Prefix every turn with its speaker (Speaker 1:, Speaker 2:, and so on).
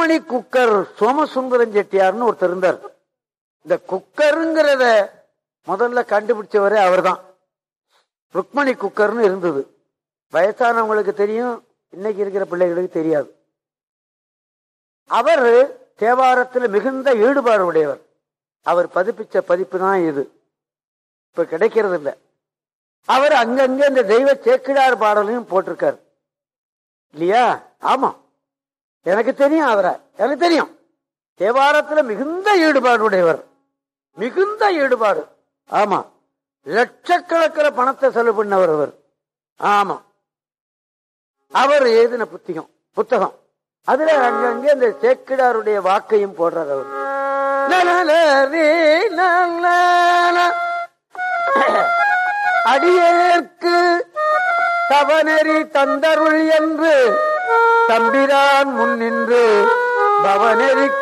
Speaker 1: Rukmani cooker Somasundaram செட்டியார்னு ஒருத்தர் இருந்தார் இந்த குக்கருங்கிறத முதல்ல கண்டுபிடிச்சவரே அவர்தான் ருக்மணி குக்கர்னு இருந்தது வயசானவங்களுக்கு தெரியும் இன்னைக்கு இருக்கிற பிள்ளைகளுக்கு தெரியாது அவர் தேவாரத்தில் மிகுந்த ஈடுபாடு உடையவர் அவர் பதிப்பிச்ச பதிப்பு தான் இது இப்ப கிடைக்கிறது இல்ல அவர் அங்கங்க இந்த தெய்வ சேக்கிடார் பாடலையும் போட்டிருக்காரு இல்லையா ஆமா எனக்கு தெரியும் அவரை எனக்கு தெரியும் தேவாரத்துல மிகுந்த ஈடுபாடு உடையவர் மிகுந்த ஈடுபாடு ஆமா லட்சக்கணக்கில் பணத்தை செலவு பண்ணவர் அவர் ஆமா அவர் எழுதின புத்தகம் புத்தகம் அதுல அங்கங்க இந்த சேக்கிடாருடைய வாக்கையும் போடுறார் அவர் லலலரி லலல. அடியேற்கு தவநெறி தந்தருள் என்று தம்பிரான் முன்னின்று பவநெறி